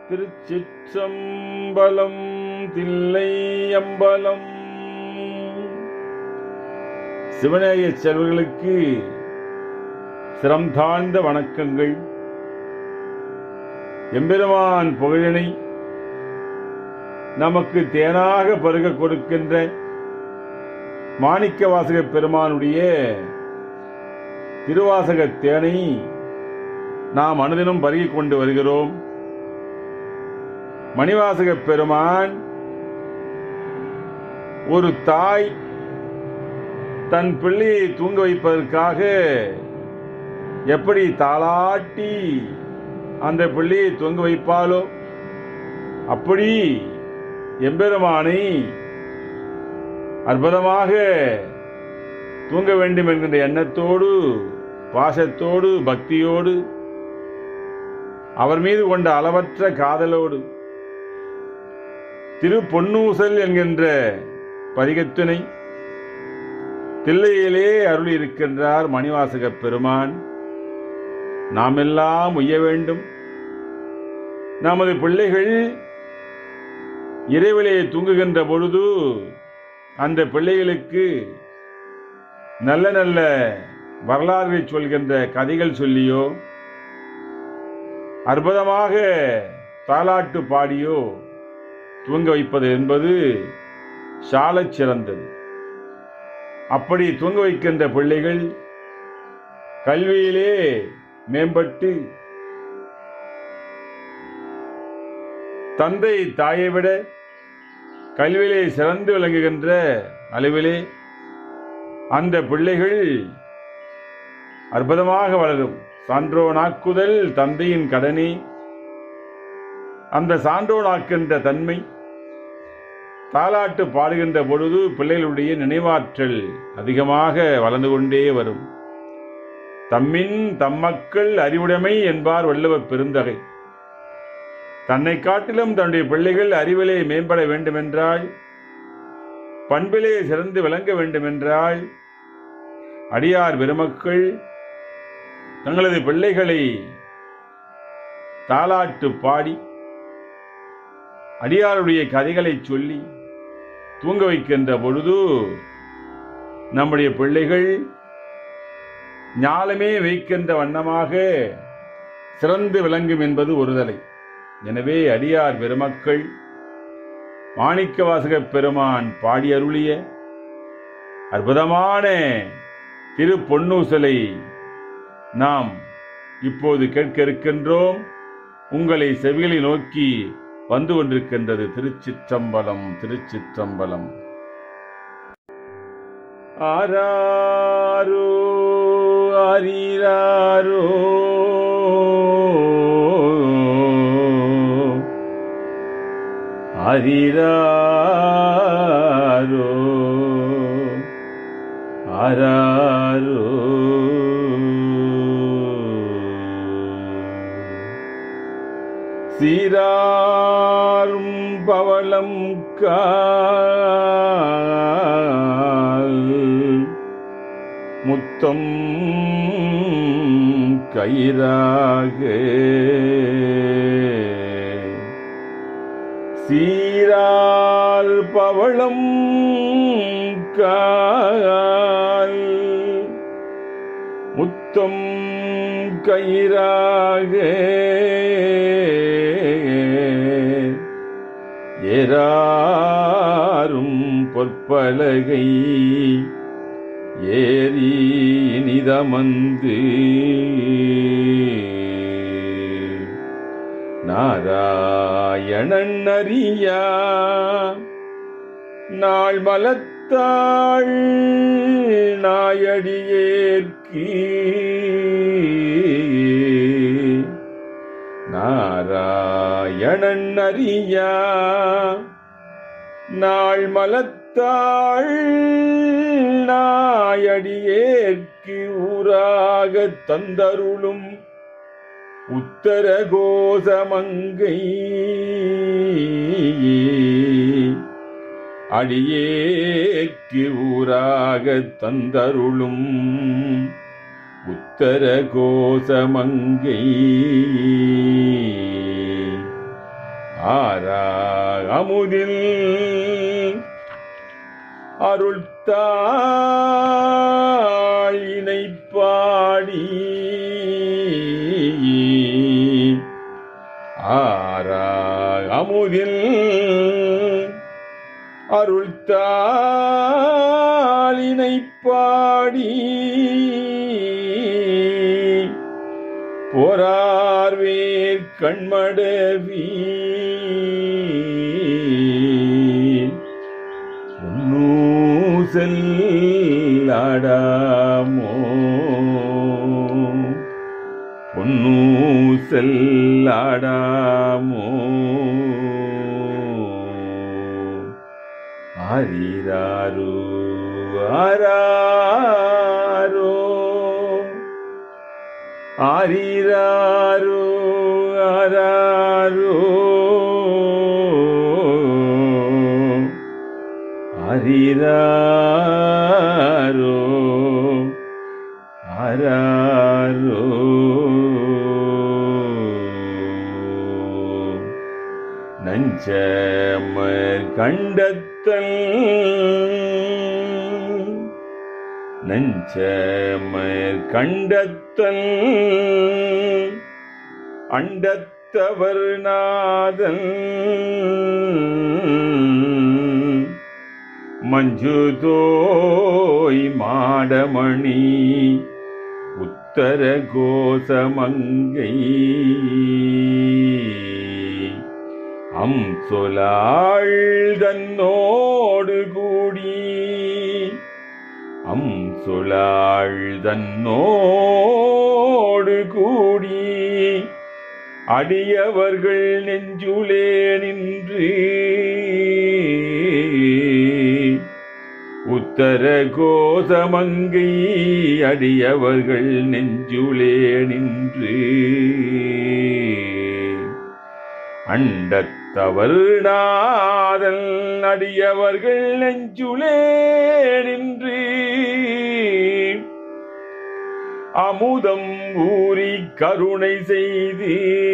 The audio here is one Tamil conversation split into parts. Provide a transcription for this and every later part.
திருச்சிற்றம்பலம் தில்லை அம்பலம் சிவநேய செல்வர்களுக்கு சிரம் தாழ்ந்த வணக்கங்கள் எம்பெருமான் புகழினை நமக்கு தேனாக பருக கொடுக்கின்ற மாணிக்க வாசக பெருமானுடைய திருவாசக தேனை நாம் அனுதினம் பருகிக் கொண்டு வருகிறோம் மணிவாசக பெருமான் ஒரு தாய் தன் பிள்ளையை தூங்க வைப்பதற்காக எப்படி தாளாட்டி அந்த பிள்ளையை தூங்க வைப்பாலோ அப்படி எம்பெருமானை அற்புதமாக தூங்க வேண்டும் என்கின்ற எண்ணத்தோடு பாசத்தோடு பக்தியோடு அவர் மீது கொண்ட அளவற்ற காதலோடு திரு பொன்னூசல் என்கின்ற பதிகத்தினை தில்லையிலே அருளி இருக்கின்றார் மணிவாசக பெருமான் நாம் எல்லாம் உய்ய வேண்டும் நமது பிள்ளைகள் இறைவலையை தூங்குகின்ற பொழுது அந்த பிள்ளைகளுக்கு நல்ல நல்ல வரலாறுகளை சொல்கின்ற கதைகள் சொல்லியோ அற்புதமாக தாலாட்டு பாடியோ தூங்க வைப்பது என்பது சாலச் சிறந்தது அப்படி தூங்க வைக்கின்ற பிள்ளைகள் கல்வியிலே மேம்பட்டு தந்தை தாயை விட கல்வியிலே சிறந்து விளங்குகின்ற அளவிலே அந்த பிள்ளைகள் அற்புதமாக வளரும் சான்றோனாக்குதல் தந்தையின் கடனே அந்த சான்றோனாக்கின்ற தன்மை தாலாட்டு பாடுகின்ற பொழுது பிள்ளைகளுடைய நினைவாற்றல் அதிகமாக வளர்ந்து கொண்டே வரும் தம்மின் தம்மக்கள் அறிவுடைமை என்பார் வள்ளுவ பெருந்தகை தன்னை காட்டிலும் தன்னுடைய பிள்ளைகள் அறிவிலே மேம்பட வேண்டுமென்றால் பண்பிலே சிறந்து விளங்க வேண்டுமென்றால் அடியார் பெருமக்கள் தங்களது பிள்ளைகளை தாலாட்டு பாடி அடியாருடைய கதைகளை சொல்லி தூங்க வைக்கின்ற பொழுது நம்முடைய பிள்ளைகள் ஞாலமே வைக்கின்ற வண்ணமாக சிறந்து விளங்கும் என்பது ஒருதலை எனவே அடியார் பெருமக்கள் மாணிக்க வாசக பெருமான் பாடி அருளிய அற்புதமான திரு பொன்னூசலை நாம் இப்போது கேட்க இருக்கின்றோம் உங்களை செவிகளை நோக்கி வந்து கொண்டிருக்கின்றது திருச்சிற்றம்பலம் திருச்சிற்றம்பலம் ஆராரோ ஆரீராரோ ஆரீராரோ ஆராரோ சீராரும் பவளம் கால் முத்தம் கயிறாக சீரால் பவளம் கால் முத்தம் கயிறாக ஏறாரும் பொற்பலகை ஏறி இனிதமந்து நாராயணன் அறியா நாள் மலத்தாள் நாயடியேற்கு நாராயணன் அறியா நாள் மலத்தாள் நாயடியேற்கு ஊராக தந்தருளும் உத்தர கோசமங்கை அடியேற்கு ஊராக தந்தருளும் உத்தர கோசமங்கை ஆரா அமுதில் அருள்தாளினை பாடி ஆரா அமுதில் அருள்தாளினை பாடி போரார்வேர் கண்மடவி செல்லாடாமோ பொன்னூ செல்லாடாமோ ஆரிராரோ ஆராரோ ஆரிராரோ ஆராரோ ஆரிராரோ ஆராரோ நஞ்சமர் கண்டத்தல் நஞ்சமர் கண்டத்தல் அண்டத்தவர் நாதல் மஞ்சுதோய் மாடமணி உத்தர கோசமங்கை அம் சொலாள் தன்னோடு கூடி அம் சொலாள் தன்னோடு கூடி அடியவர்கள் நெஞ்சுளே நின்று உத்தர கோசமங்கை அடியவர்கள் நெஞ்சுளே நின்று அண்டத்தவர் நாதல் அடியவர்கள் நெஞ்சுளே நின்று அமுதம் ஊறி கருணை செய்து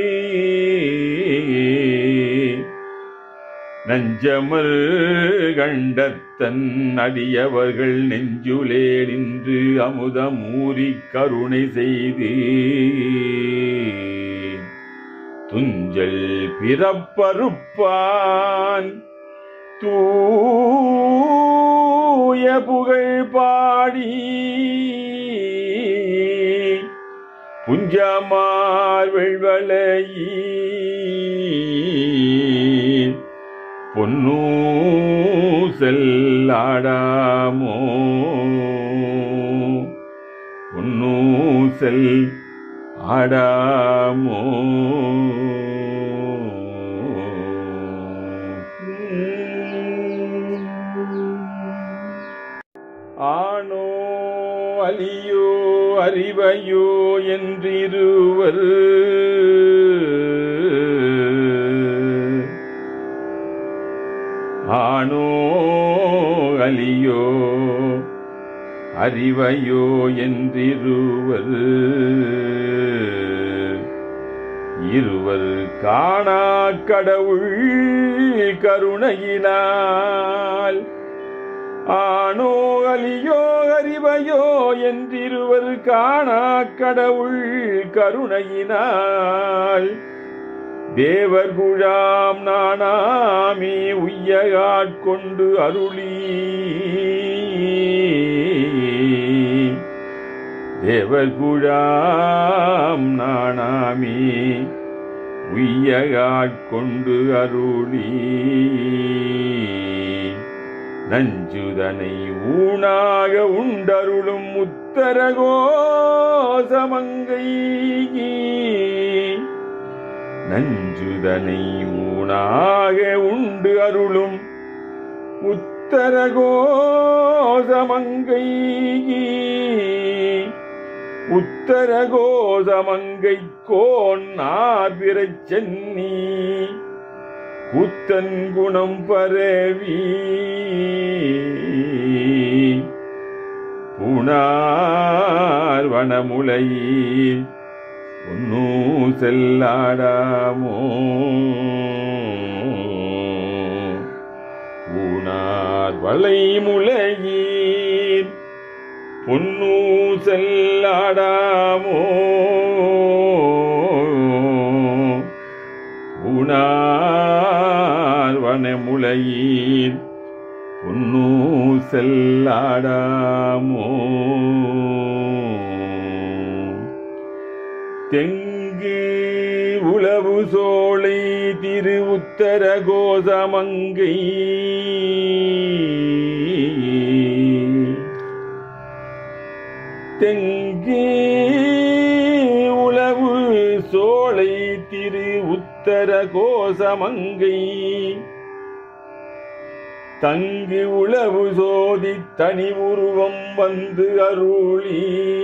நஞ்சமல் கண்டத்தன் அடியவர்கள் நெஞ்சுளே நின்று அமுதம் ஊறி கருணை செய்து துஞ்சல் பிறப்பறுப்பான் தூய புகழ் பாடி புஞ்சமார் வெள்வளையீ பொன்னூ செல்லாடாமோ பொன்னூ செல் ஆடாமோ ஆணோ அலியோ அறிவையோ என்றிருவர் ஆணோ அலியோ அறிவையோ என்றிருவர் இருவர் காணா கடவுள் கருணையினால் ஆணோ அலியோ அறிவையோ என்றிருவர் காணா கடவுள் கருணையினால் தேவர் குழாம் நானாமே உய்யகாட்கொண்டு அருளி தேவர் குழாம் நானாமே உய்யகாட்கொண்டு அருளி நஞ்சுதனை ஊனாக உண்டருளும் உத்தரகோசமங்கை நஞ்சுதனை ஊனாக உண்டு அருளும் உத்தரகோசமங்கை உத்தரகோசமங்கை கோன்னார்பிரச் சென்னி கூத்தன் குணம் பரவி புனார் வனமுலையில் பொன்னூ செல்லாடாமோ வளைமுலையீர் பொன்னூ செல்லாடாமோ உணார் வனமுலையீர் பொன்னூ செல்லாடாமோ தெங்கு உளவு சோலை திரு உத்தர கோசமங்கை தெங்கு உளவு சோலை திரு உத்தர கோசமங்கை தங்கு உளவு சோதி தனி உருவம் வந்து அருளி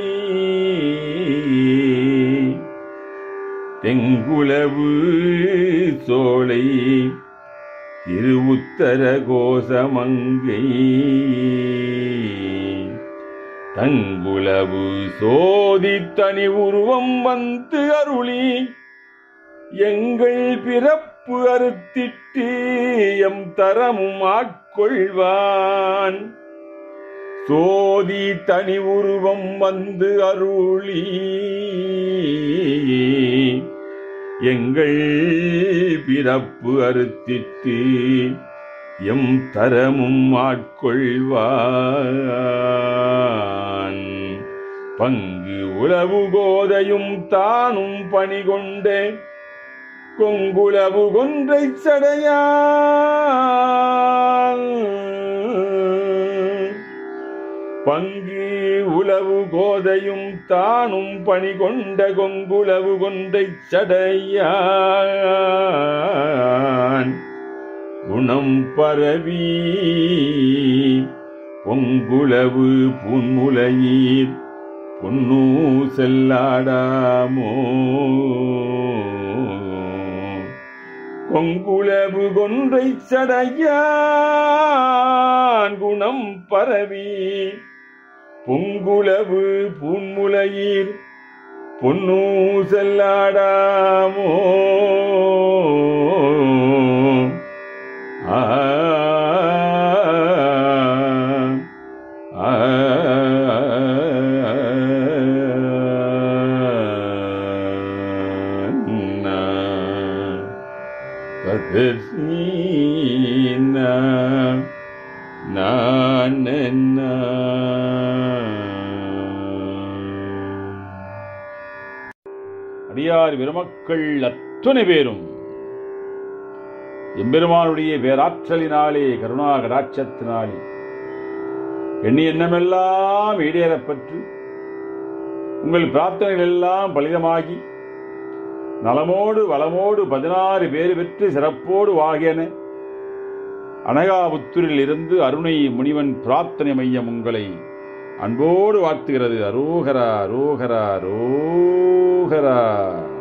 தெங்குளவு சோலை திருவுத்தர கோசமங்கை தங்குளவு சோதி தனி உருவம் வந்து அருளி எங்கள் பிறப்பு அறுத்திட்டு எம் தரமும் ஆட்கொள்வான் சோதி தனி உருவம் வந்து அருளி எங்கள் பிறப்பு அறுத்திட்டு எம் தரமும் ஆட்கொள்வான் பங்கு உளவு கோதையும் தானும் பணி கொண்டே கொங்குளவு கொன்றை சடையான் பங்கு உளவு கோதையும் தானும் பணி கொண்ட கொங்குளவு கொன்றை சடையான் குணம் பரவி பொங்குளவு புன்முலையீர் பொன்னூ செல்லாடாமோ கொங்குளவு கொன்றை சடையான் குணம் பரவி பொங்குளவு பூன்முலையீர் பொன்னூ செல்லாடாமோ ஆ ஆ பதசீனா நானன்னா அடியார் பெருமக்கள் அத்துணை பேரும் எம்பெருமானுடைய பேராற்றலினாலே கருணா கடாட்சத்தினாலே எண்ணி எண்ணமெல்லாம் ஈடேறப்பெற்று உங்கள் பிரார்த்தனைகள் எல்லாம் பலிதமாகி நலமோடு வளமோடு பதினாறு பேர் பெற்று சிறப்போடு வாகியன அனகாபுத்தூரில் இருந்து அருணை முனிவன் பிரார்த்தனை மையம் உங்களை அன்போடு வாழ்த்துகிறது அரோகரா அரோகரா அரோகரா